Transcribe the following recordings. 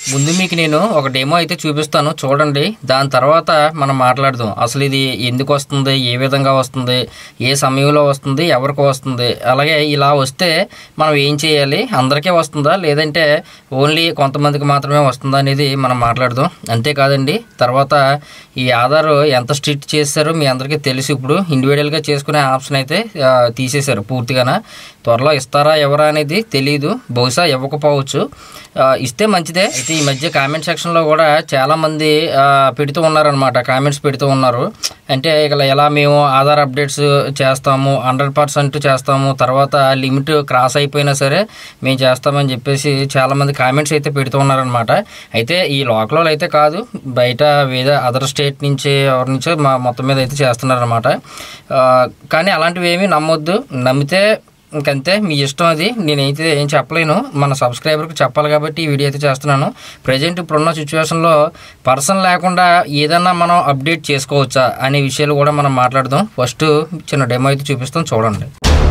ముందు మీకు నేను ఒక డెమో అయితే చూపిస్తాను చూడండి దాని తర్వాత మనం మాట్లాడదాం అసలు ఇది ఎందుకు వస్తుంది ఏ విధంగా వస్తుంది ఏ సమయంలో వస్తుంది ఎవరికి వస్తుంది అలాగే ఇలా వస్తే మనం ఏం చేయాలి అందరికీ వస్తుందా లేదంటే ఓన్లీ కొంతమందికి మాత్రమే వస్తుందా అనేది మనం మాట్లాడదాం అంతేకాదండి తర్వాత ఈ ఆధార్ ఎంత స్ట్రిక్ట్ చేశారో మీ అందరికీ తెలుసు ఇప్పుడు ఇండివిజువల్గా చేసుకునే ఆప్షన్ అయితే ఆ, తీసేశారు పూర్తిగాన త్వరలో ఇస్తారా ఎవరా అనేది తెలియదు బహుశా ఇవ్వకపోవచ్చు ఆ, ఇస్తే మంచిదే అయితే ఈ మధ్య కామెంట్ సెక్షన్లో కూడా చాలామంది ఆ, పెడుతూ ఉన్నారనమాట కామెంట్స్ పెడుతూ ఉన్నారు అంటే ఇక ఎలా మేము ఆధార్ అప్డేట్స్ చేస్తాము హండ్రెడ్ పర్సెంట్ చేస్తాము తర్వాత లిమిట్ క్రాస్ అయిపోయినా సరే మేము చేస్తామని చెప్పేసి చాలామంది కామెంట్స్ అయితే పెడుతూ ఉన్నారనమాట అయితే ఈ లోకల్లో అయితే కాదు బయట వేరే అదర్ స్టేట్ నుంచి ఎవరి నుంచో మా మొత్తం మీద అయితే చేస్తున్నారనమాట ఆ, కానీ అలాంటివి ఏమీ నమ్మొద్దు నమ్మితే ఇంకంతే మీ ఇష్టం అది నేనైతే ఏం చెప్పలేను మన సబ్స్క్రైబర్కి చెప్పాలి కాబట్టి ఈ వీడియో అయితే చేస్తున్నాను ప్రజెంట్ ఇప్పుడున్న సిచ్యువేషన్లో పర్సన్ లేకుండా ఏదన్నా మనం అప్డేట్ చేసుకోవచ్చా అనే విషయాలు కూడా మనం మాట్లాడదాం ఫస్ట్ చిన్న డెమో అయితే చూపిస్తాం చూడండి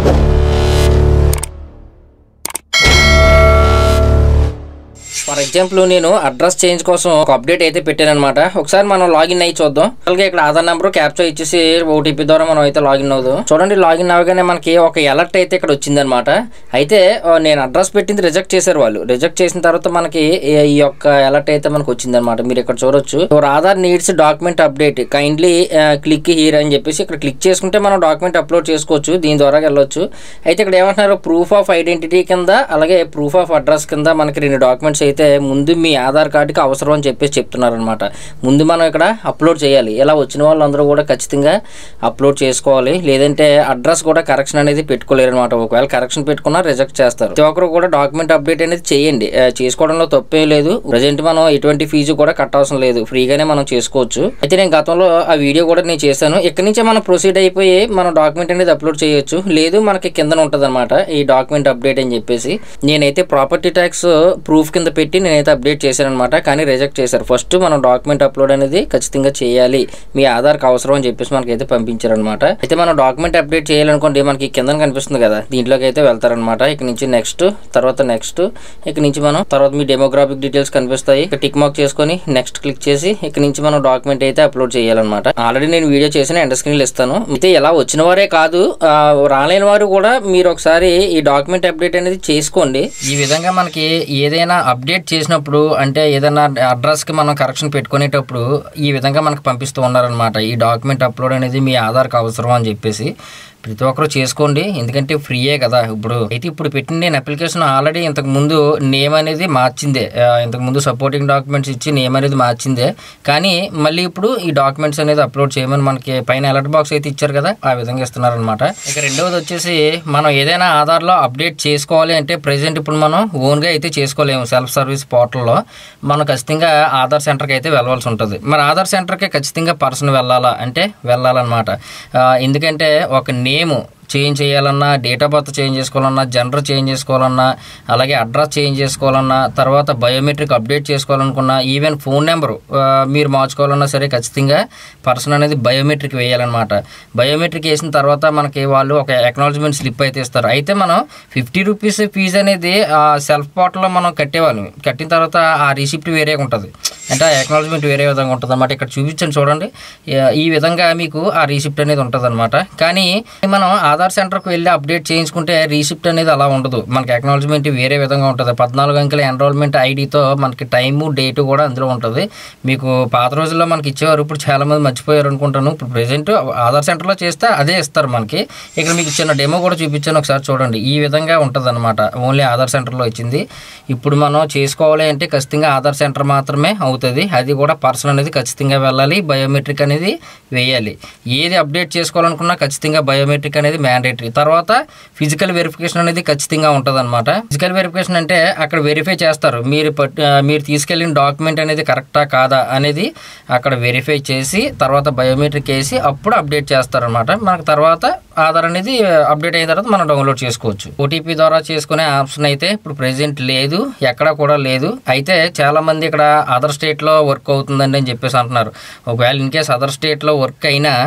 ఫర్ ఎగ్జాంపుల్ నేను అడ్రస్ చేంజ్ కోసం ఒక అప్డేట్ అయితే పెట్టాను అనమాట ఒకసారి మనం లాగిన్ అయ్యి చూద్దాం అలాగే ఇక్కడ ఆధార్ నెంబర్ క్యాప్చర్ ఇచ్చేసి ఓటీపీ ద్వారా మనం అయితే లాగిన్ అవుదాం చూడండి లాగిన్ అవగానే మనకి ఒక అలర్ట్ అయితే ఇక్కడ వచ్చిందనమాట అయితే ఆ, నేను అడ్రస్ పెట్టింది రిజెక్ట్ చేశారు వాళ్ళు రిజెక్ట్ చేసిన తర్వాత మనకి ఈ- ఈ యొక్క అలర్ట్ అయితే మనకు వచ్చిందనమాట మీరు ఇక్కడ చూడొచ్చు your Aadhaar needs document update kindly click here అని చెప్పేసి ఇక్కడ క్లిక్ చేసుకుంటే మనం డాక్యుమెంట్ అప్లోడ్ చేసుకోవచ్చు దీని ద్వారా వెళ్ళొచ్చు అయితే ఇక్కడ ఏమంటున్నారు ప్రూఫ్ ఆఫ్ ఐడెంటిటీ కింద అలాగే ప్రూఫ్ ఆఫ్ అడ్రస్ కింద మనకి రెండు డాక్యుమెంట్స్ అయితే ముందు మీ ఆధార్ కార్డుకి అవసరం అని చెప్పేసి చెప్తున్నారు అనమాట ముందు మనం ఇక్కడ అప్లోడ్ చేయాలి ఇలా వచ్చిన వాళ్ళందరూ కూడా ఖచ్చితంగా అప్లోడ్ చేసుకోవాలి లేదంటే అడ్రస్ కూడా కరెక్షన్ అనేది పెట్టుకోలేరు అనమాట ఒకవేళ కరెక్షన్ పెట్టుకున్నా రిజెక్ట్ చేస్తారు ప్రతి ఒక్కరు కూడా డాక్యుమెంట్ అప్డేట్ అనేది చేయండి ఆ, చేసుకోవడంలో తప్పే లేదు ప్రజెంట్ మనం ఎటువంటి ఫీజు కూడా కట్టవసరం లేదు ఫ్రీగానే మనం చేసుకోవచ్చు అయితే నేను గతంలో ఆ వీడియో కూడా నేను చేశాను ఇక్కడ నుంచే మనం ప్రొసీడ్ అయిపోయి మనం డాక్యుమెంట్ అనేది అప్లోడ్ చేయొచ్చు లేదు మనకి కిందన ఉంటుంది ఈ డాక్యుమెంట్ అప్డేట్ అని చెప్పేసి నేనైతే ప్రాపర్టీ ట్యాక్స్ ప్రూఫ్ కింద పెట్టి నేనైతే అప్డేట్ చేశాను అనమాట కానీ రిజెక్ట్ చేశారు ఫస్ట్ మనం డాక్యుమెంట్ అప్లోడ్ అనేది ఖచ్చితంగా చేయాలి మీ ఆధార్కి అవసరం అని చెప్పేసి మనకైతే పంపించారనమాట అయితే మనం డాక్యుమెంట్ అప్డేట్ చేయాలనుకోండి మనకి కింద కనిపిస్తుంది కదా దీంట్లోకి అయితే వెళ్తారనమాట ఇక్కడ నుంచి నెక్స్ట్ తర్వాత నెక్స్ట్ ఇక్కడ నుంచి మనం తర్వాత మీ డెమోగ్రాఫిక్ డీటెయిల్స్ కనిపిస్తాయి ఇక్కడ టిక్ మార్క్ చేసుకొని నెక్స్ట్ క్లిక్ చేసి ఇక్కడ నుంచి మనం డాక్యుమెంట్ అయితే అప్లోడ్ చేయాలన్నమాట ఆల్రెడీ నేను వీడియో చేసిన ఎండ్ స్క్రీన్లు ఇస్తాను అయితే ఇలా వచ్చిన వారే కాదు ఆ, రాలేని వారు కూడా మీరు ఒకసారి ఈ డాక్యుమెంట్ అప్డేట్ అనేది చేసుకోండి ఈ విధంగా మనకి ఏదైనా అప్డేట్ చేసినప్పుడు అంటే ఏదైనా అడ్రస్కి మనం కరెక్షన్ పెట్టుకునేటప్పుడు ఈ విధంగా మనకు పంపిస్తూ ఉన్నారనమాట ఈ డాక్యుమెంట్ అప్లోడ్ అనేది మీ ఆధార్కి అవసరం అని చెప్పేసి ప్రతి ఒక్కరు చేసుకోండి ఎందుకంటే ఫ్రీయే కదా ఇప్పుడు అయితే ఇప్పుడు పెట్టిన నేను అప్లికేషన్ ఆల్రెడీ ఇంతకు ముందు నేమ్ అనేది మార్చిందే ఆ, ఇంతకు ముందు సపోర్టింగ్ డాక్యుమెంట్స్ ఇచ్చి నేమ్ అనేది మార్చిందే కానీ మళ్ళీ ఇప్పుడు ఈ డాక్యుమెంట్స్ అనేది అప్లోడ్ చేయమని మనకి పైన అలర్ట్ బాక్స్ అయితే ఇచ్చారు కదా ఆ విధంగా ఇస్తున్నారనమాట ఇక రెండవది వచ్చేసి మనం ఏదైనా ఆధార్లో అప్డేట్ చేసుకోవాలి అంటే ప్రెసెంట్ ఇప్పుడు మనం ఓన్గా అయితే చేసుకోలేము సెల్ఫ్ సర్వీస్ పోర్టల్లో మనం ఖచ్చితంగా ఆధార్ సెంటర్కి అయితే వెళ్ళవలసి ఉంటుంది మరి ఆధార్ సెంటర్కి ఖచ్చితంగా పర్సన్ వెళ్ళాలా అంటే వెళ్ళాలన్నమాట ఆ, ఎందుకంటే ఒక నేము చేంజ్ చేయాలన్నా డేట్ ఆఫ్ బర్త్ చేంజ్ చేసుకోవాలన్నా జెండర్ చేంజ్ చేసుకోవాలన్నా అలాగే అడ్రస్ చేంజ్ చేసుకోవాలన్నా తర్వాత బయోమెట్రిక్ అప్డేట్ చేసుకోవాలనుకున్నా ఈవెన్ ఫోన్ నెంబరు మీరు మార్చుకోవాలన్నా సరే ఖచ్చితంగా పర్సన్ అనేది బయోమెట్రిక్ వేయాలన్నమాట బయోమెట్రిక్ వేసిన తర్వాత మనకి వాళ్ళు ఒక అక్నాలజ్మెంట్ స్లిప్ అయితే ఇస్తారు అయితే మనం ఫిఫ్టీ రూపీస్ ఫీజు అనేది ఆ సెల్ఫ్ పోర్టల్లో మనం కట్టేవాళ్ళం కట్టిన తర్వాత ఆ రిసిప్ట్ వేరేగా ఉంటుంది అంటే ఆ అక్నాలజ్మెంట్ వేరే విధంగా ఉంటుంది అనమాట ఇక్కడ చూపించండి చూడండి ఈ- ఈ విధంగా మీకు ఆ రీసిప్ట్ అనేది ఉంటుంది అనమాట కానీ మనం ఆధార్ సెంటర్కి వెళ్ళి అప్డేట్ చేయించుకుంటే రీసిప్ట్ అనేది అలా ఉండదు మనకి అక్నాలజ్మెంట్ వేరే విధంగా ఉంటుంది పద్నాలుగు అంకెల ఎన్రోల్మెంట్ ఐడితో మనకి టైము డేటు కూడా అందులో ఉంటుంది మీకు పాత రోజుల్లో మనకి ఇచ్చేవారు ఇప్పుడు చాలా మంది మర్చిపోయారు అనుకుంటాను ఇప్పుడు ప్రెసెంట్ ఆధార్ సెంటర్లో చేస్తే అదే ఇస్తారు మనకి ఇక్కడ మీకు చిన్న డెమో కూడా చూపించాను ఒకసారి చూడండి ఈ విధంగా ఉంటుంది అనమాట ఓన్లీ ఆధార్ సెంటర్లో ఇచ్చింది ఇప్పుడు మనం చేసుకోవాలి అంటే ఖచ్చితంగా ఆధార్ సెంటర్ మాత్రమే అవుతుంది అది కూడా పర్సన్ అనేది ఖచ్చితంగా వెళ్ళాలి బయోమెట్రిక్ అనేది వేయాలి ఏది అప్డేట్ చేసుకోవాలనుకున్నా ఖచ్చితంగా బయోమెట్రిక్ అనేది మ్యాండేటరీ తర్వాత ఫిజికల్ వెరిఫికేషన్ అనేది ఖచ్చితంగా ఉంటుంది అనమాట ఫిజికల్ వెరిఫికేషన్ అంటే అక్కడ వెరిఫై చేస్తారు మీరు పట్- ఆ, మీరు తీసుకెళ్ళిన డాక్యుమెంట్ అనేది కరెక్టా కాదా అనేది అక్కడ వెరిఫై చేసి తర్వాత బయోమెట్రిక్ వేసి అప్పుడు అప్డేట్ చేస్తారనమాట మనకు తర్వాత ఆధార్ అనేది అప్డేట్ అయిన తర్వాత మనం డౌన్లోడ్ చేసుకోవచ్చు ఓటీపీ ద్వారా చేసుకునే ఆప్షన్ అయితే ఇప్పుడు ప్రెసెంట్ లేదు ఎక్కడా కూడా లేదు అయితే చాలా మంది ఇక్కడ అదర్ స్టేట్లో వర్క్ అవుతుందండి అని చెప్పేసి అంటున్నారు ఒకవేళ ఇన్ కేస్ అదర్ స్టేట్లో వర్క్ అయినా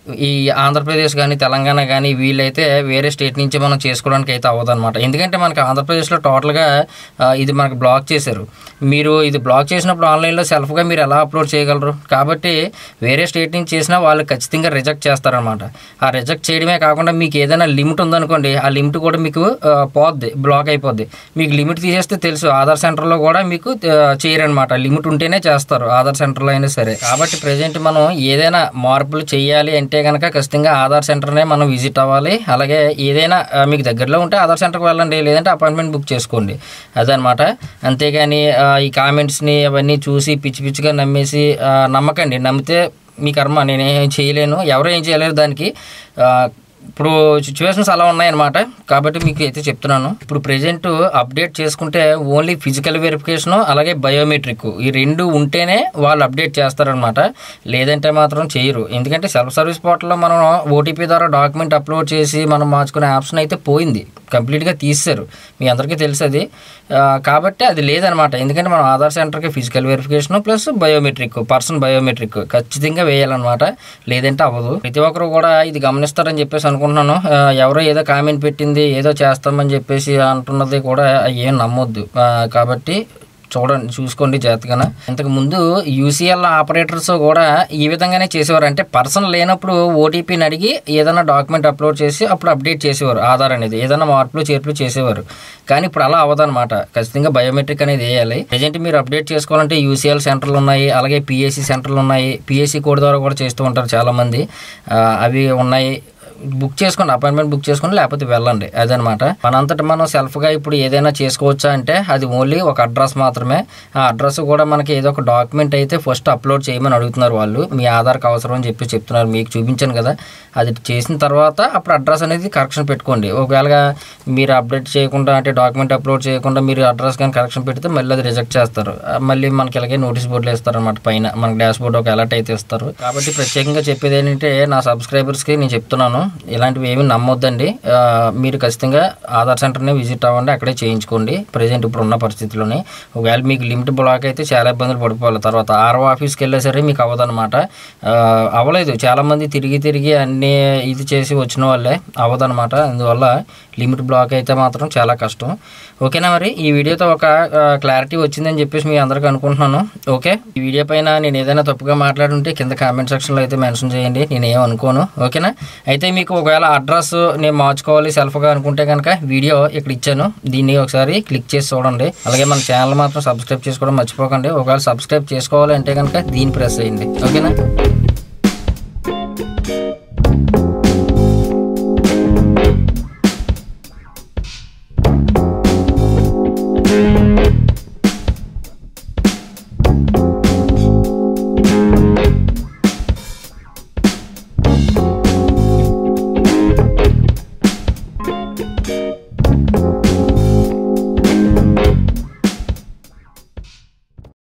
ఈ ఆంధ్రప్రదేశ్ కానీ తెలంగాణ కానీ వీళ్ళైతే వేరే స్టేట్ నుంచి మనం చేసుకోవడానికి అయితే అవ్వదన్నమాట ఎందుకంటే మనకి ఆంధ్రప్రదేశ్లో టోటల్గా ఆ, ఇది మనకు బ్లాక్ చేశారు మీరు ఇది బ్లాక్ చేసినప్పుడు ఆన్లైన్లో సెల్ఫ్గా మీరు ఎలా అప్లోడ్ చేయగలరు కాబట్టి వేరే స్టేట్ నుంచి చేసినా వాళ్ళు ఖచ్చితంగా రిజెక్ట్ చేస్తారనమాట ఆ రిజెక్ట్ చేయడమే కాకుండా మీకు ఏదైనా లిమిట్ ఉందనుకోండి ఆ లిమిట్ కూడా మీకు ఆ, పోద్ది బ్లాక్ అయిపోద్ది మీకు లిమిట్ తీసేస్తే తెలుసు ఆధార్ సెంటర్లో కూడా మీకు ఆ, చేయరనమాట లిమిట్ ఉంటేనే చేస్తారు ఆధార్ సెంటర్లో అయినా సరే కాబట్టి ప్రజెంట్ మనం ఏదైనా మార్పులు చేయాలి అంటే కనుక ఖచ్చితంగా ఆధార్ సెంటర్నే మనం విజిట్ అవ్వాలి అలాగే ఏదైనా ఆ, మీకు దగ్గరలో ఉంటే ఆధార్ సెంటర్కి వెళ్ళండి లేదంటే అపాయింట్మెంట్ బుక్ చేసుకోండి అదనమాట అంతేగాని ఆ, ఈ కామెంట్స్ని అవన్నీ చూసి పిచ్చి పిచ్చిగా నమ్మేసి ఆ, నమ్మకండి నమ్మితే మీ కర్మ నేనేం చేయలేను ఎవరు ఏం చేయలేరు దానికి ఆ, ఇప్పుడు సిచ్యువేషన్స్ అలా ఉన్నాయన్నమాట కాబట్టి మీకు అయితే చెప్తున్నాను ఇప్పుడు ప్రెజెంట్ అప్డేట్ చేసుకుంటే ఓన్లీ ఫిజికల్ వెరిఫికేషన్ అలాగే బయోమెట్రిక్ ఈ రెండు ఉంటేనే వాళ్ళు అప్డేట్ చేస్తారనమాట లేదంటే మాత్రం చేయరు ఎందుకంటే సెల్ఫ్ సర్వీస్ పోర్టల్లో మనం ఓటీపీ ద్వారా డాక్యుమెంట్ అప్లోడ్ చేసి మనం మార్చుకునే ఆప్షన్ అయితే పోయింది కంప్లీట్గా తీసేశారు మీ అందరికీ తెలుసు అది ఆ, కాబట్టి అది లేదనమాట ఎందుకంటే మనం ఆధార్ సెంటర్కి physical verification plus biometric person biometric ఖచ్చితంగా వేయాలన్నమాట లేదంటే అవ్వదు ప్రతి ఒక్కరు కూడా ఇది గమనిస్తారని చెప్పేసి అనుకుంటున్నాను ఆ, ఎవరో ఏదో కామెంట్ పెట్టింది ఏదో చేస్తామని చెప్పేసి అంటున్నది కూడా ఏం నమ్మొద్దు ఆ, కాబట్టి చూడండి చూసుకోండి జాగ్రత్తగా ఇంతకు ముందు యూసీఎల్ ఆపరేటర్స్ కూడా ఈ విధంగానే చేసేవారు అంటే పర్సన్ లేనప్పుడు ఓటీపీని అడిగి ఏదైనా డాక్యుమెంట్ అప్లోడ్ చేసి అప్పుడు అప్డేట్ చేసేవారు ఆధార్ అనేది ఏదైనా మార్పులు చేర్పులు చేసేవారు కానీ ఇప్పుడు అలా అవ్వదన్నమాట ఖచ్చితంగా బయోమెట్రిక్ అనేది వేయాలి ప్రజెంట్ మీరు అప్డేట్ చేసుకోవాలంటే యూసీఎల్ సెంటర్లు ఉన్నాయి అలాగే పిఎస్సి సెంటర్లు ఉన్నాయి పిఎస్సి కోడ్ ద్వారా కూడా చేస్తూ ఉంటారు చాలామంది ఆ, అవి ఉన్నాయి బుక్ చేసుకోండి అపాయింట్మెంట్ బుక్ చేసుకోండి లేకపోతే వెళ్ళండి అదనమాట మనంతట మనం సెల్ఫ్గా ఇప్పుడు ఏదైనా చేసుకోవచ్చా అంటే అది ఓన్లీ ఒక అడ్రస్ మాత్రమే ఆ అడ్రస్ కూడా మనకి ఏదో ఒక డాక్యుమెంట్ అయితే ఫస్ట్ అప్లోడ్ చేయమని అడుగుతున్నారు వాళ్ళు మీ ఆధార్కి అవసరం అని చెప్పి చెప్తున్నారు మీకు చూపించాను కదా అది చేసిన తర్వాత అప్పుడు అడ్రస్ అనేది కరెక్షన్ పెట్టుకోండి ఒకవేళ మీరు అప్డేట్ చేయకుండా అంటే డాక్యుమెంట్ అప్లోడ్ చేయకుండా మీరు అడ్రస్ కానీ కరెక్షన్ పెడితే మళ్ళీ అది రిజెక్ట్ చేస్తారు ఆ, మళ్ళీ మనకి ఇలాగే నోటీస్ బోర్డులు ఇస్తారు అనమాట పైన మనకి డాష్ బోర్డ్ ఒక అలర్ట్ అయితే ఇస్తారు కాబట్టి ప్రత్యేకంగా చెప్పేది ఏంటంటే నా సబ్స్క్రైబర్స్కి నేను చెప్తున్నాను ఇలాంటివి ఏమీ నమ్మొద్దండి ఆ, మీరు ఖచ్చితంగా ఆధార్ సెంటర్ని విజిట్ అవ్వండి అక్కడే చేయించుకోండి ప్రజెంట్ ఇప్పుడు ఉన్న పరిస్థితిలోని ఒకవేళ మీకు లిమిట్ బ్లాక్ అయితే చాలా ఇబ్బందులు పడిపోవాలి తర్వాత ఆర్ఓ ఆఫీస్కి వెళ్ళే సరే మీకు అవ్వదన్నమాట ఆ, అవ్వలేదు చాలామంది తిరిగి తిరిగి అన్ని ఇది చేసి వచ్చిన వాళ్ళే అవ్వదన్నమాట అందువల్ల లిమిట్ బ్లాక్ అయితే మాత్రం చాలా కష్టం ఓకేనా మరి ఈ వీడియోతో ఒక క్లారిటీ వచ్చిందని చెప్పేసి మీ అందరికీ అనుకుంటున్నాను ఓకే ఈ వీడియో పైన నేను ఏదైనా తప్పుగా మాట్లాడుంటే కింద కామెంట్ సెక్షన్లో అయితే మెన్షన్ చేయండి నేను ఏం అనుకోను ఓకేనా అయితే మీకు ఒకవేళ అడ్రస్ నేను మార్చుకోవాలి సెల్ఫ్గా అనుకుంటే కనుక వీడియో ఇక్కడ ఇచ్చాను దీన్ని ఒకసారి క్లిక్ చేసి చూడండి అలాగే మన ఛానల్ మాత్రం సబ్స్క్రైబ్ చేసుకోవడం మర్చిపోకండి ఒకవేళ సబ్స్క్రైబ్ చేసుకోవాలి అంటే కనుక దీన్ని ప్రెస్ చేయండి ఓకేనా